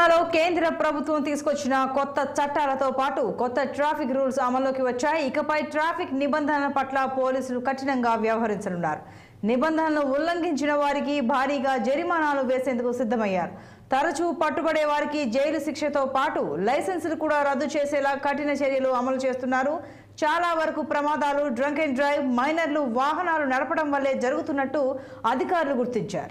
తెలంగాణలో కేంద్ర ప్రభుత్వం తీసుకొచ్చిన కొత్త చట్టాలతో పాటు కొత్త ట్రాఫిక్ రూల్స్ అమల్లోకి వచ్చాయి ఇకపై ట్రాఫిక్ నిబంధనల పట్ల పోలీసులు కఠినంగా వ్యవహరించనున్నారు నిబంధనలను ఉల్లంఘించిన వారికి భారీగా జరిమానాలు వేసేందుకు సిద్ధమయ్యారు తరచూ పట్టుబడే వారికి జైలు శిక్షతో పాటు లైసెన్సులు కూడా రద్దు చేసేలా కఠిన చర్యలు అమలు చేస్తున్నారు చాలా వరకు ప్రమాదాలు డ్రంక్ అండ్ డ్రైవ్ మైనర్లు వాహనాలు నడపడం వల్లే జరుగుతున్నట్టు అధికారులు గుర్తించారు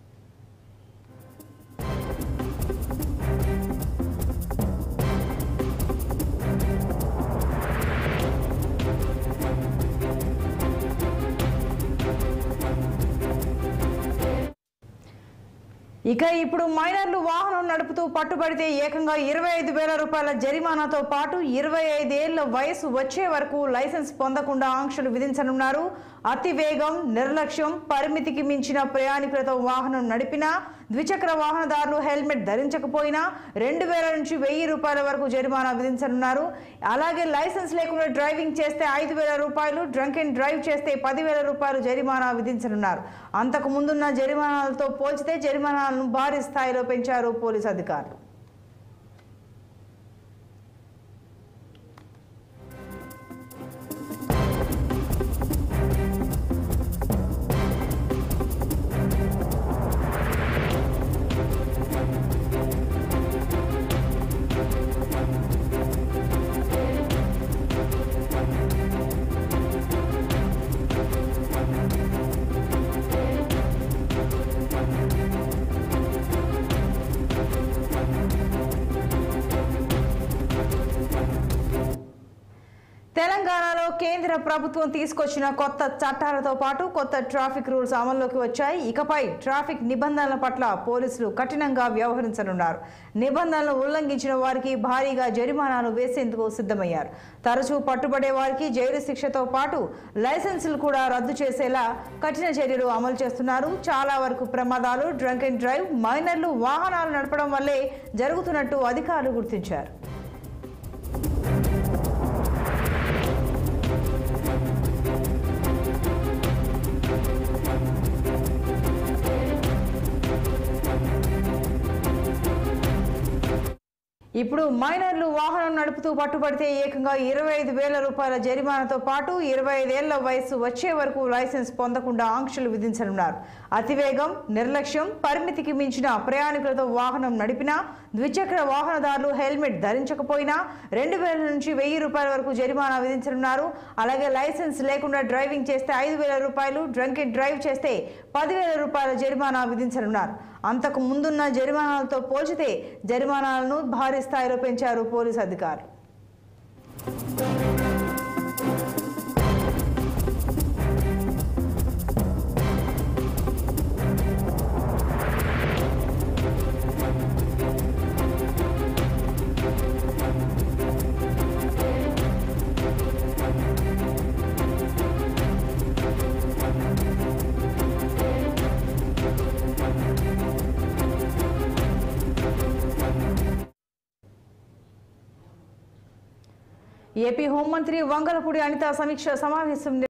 ఇక ఇప్పుడు మైనర్లు వాహనం నడుపుతూ పట్టుబడితే ఏకంగా ఇరవై ఐదు వేల రూపాయల జరిమానాతో పాటు ఇరవై ఐదేళ్ల వయసు వచ్చే వరకు లైసెన్స్ పొందకుండా ఆంక్షలు విధించనున్నారు అతి వేగం నిర్లక్ష్యం పరిమితికి మించిన ప్రయాణికులతో వాహనం నడిపినా ద్విచక్ర వాహనదారులు హెల్మెట్ ధరించకపోయినా రెండు వేల నుంచి వెయ్యి రూపాయల వరకు జరిమానా విధించనున్నారు అలాగే లైసెన్స్ లేకుండా డ్రైవింగ్ చేస్తే ఐదు వేల రూపాయలు డ్రంక్ అండ్ డ్రైవ్ చేస్తే పదివేల రూపాయలు జరిమానా విధించనున్నారు అంతకు ముందున్న జరిమానాలతో పోల్చితే జరిమానాలను భారీ స్థాయిలో పెంచారు పోలీసు అధికారులు తెలంగాణలో కేంద్ర ప్రభుత్వం తీసుకొచ్చిన కొత్త చట్టాలతో పాటు కొత్త ట్రాఫిక్ రూల్స్ అమల్లోకి వచ్చాయి ఇకపై ట్రాఫిక్ నిబంధనల పట్ల పోలీసులు కఠినంగా వ్యవహరించనున్నారు నిబంధనలు ఉల్లంఘించిన వారికి భారీగా జరిమానాలు వేసేందుకు సిద్ధమయ్యారు తరచూ పట్టుబడే వారికి జైలు శిక్షతో పాటు లైసెన్సులు కూడా రద్దు చేసేలా కఠిన చర్యలు అమలు చేస్తున్నారు చాలా వరకు ప్రమాదాలు డ్రంక్ అండ్ డ్రైవ్ మైనర్లు వాహనాలు నడపడం వల్లే జరుగుతున్నట్టు అధికారులు గుర్తించారు ఇప్పుడు మైనర్లు వాహనం నడుపుతూ పట్టుబడితే ఏకంగా ఇరవై ఐదు వేల రూపాయల జరిమానాతో పాటు ఇరవై ఐదేళ్ల వయసు వచ్చే వరకు లైసెన్స్ పొందకుండా ఆంక్షలు విధించనున్నారు అతివేగం నిర్లక్ష్యం పరిమితికి మించిన ప్రయాణికులతో వాహనం నడిపినా ద్విచక్ర వాహనదారులు హెల్మెట్ ధరించకపోయినా రెండు వేల నుంచి వెయ్యి రూపాయల వరకు జరిమానా విధించనున్నారు అలాగే లైసెన్స్ లేకుండా డ్రైవింగ్ చేస్తే ఐదు వేల రూపాయలు డ్రంక్ అండ్ డ్రైవ్ చేస్తే పదివేల రూపాయల జరిమానా విధించనున్నారు అంతకు ముందున్న జరిమానాలతో పోల్చితే జరిమానాలను భారీ స్థాయిలో పెంచారు పోలీసు అధికారులు ఏపీ హోంమంత్రి వంగలపూడి అనిత సమీక్ష సమావేశం